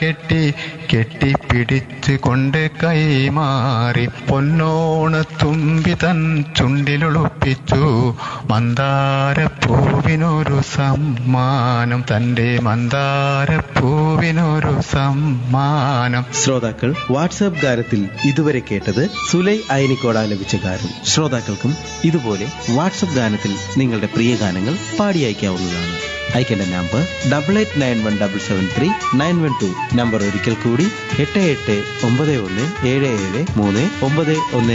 കെട്ടി കെട്ടിപ്പിടിച്ച് കൊണ്ട് കൈമാറി പൊന്നോണത്തുമ്പി തൻ ചുണ്ടിലൊളുപ്പിച്ചു മന്ദാരപ്പൂവിനൊരു സമ്മാനം തന്റെ മന്ദാരപ്പൂവിനൊരു സമ്മാനം ശ്രോതാക്കൾ വാട്സാപ്പ് ഗാനത്തിൽ ഇതുവരെ കേട്ടത് സുലൈ അയനിക്കോട് ആലപിച്ച ഗാനം ശ്രോതാക്കൾക്കും ഇതുപോലെ വാട്സാപ്പ് ഗാനത്തിൽ നിങ്ങളുടെ പ്രിയ ഗാനങ്ങൾ പാടി അയക്കാവുന്നതാണ് അയക്കേണ്ട number double eight nine one double seven three nine one two number ഒരിക്കൽ കൂടി എട്ട് എട്ട് ഒമ്പത് ഒന്ന് ഏഴ് ഏഴ് മൂന്ന് ഒമ്പത് ഒന്ന്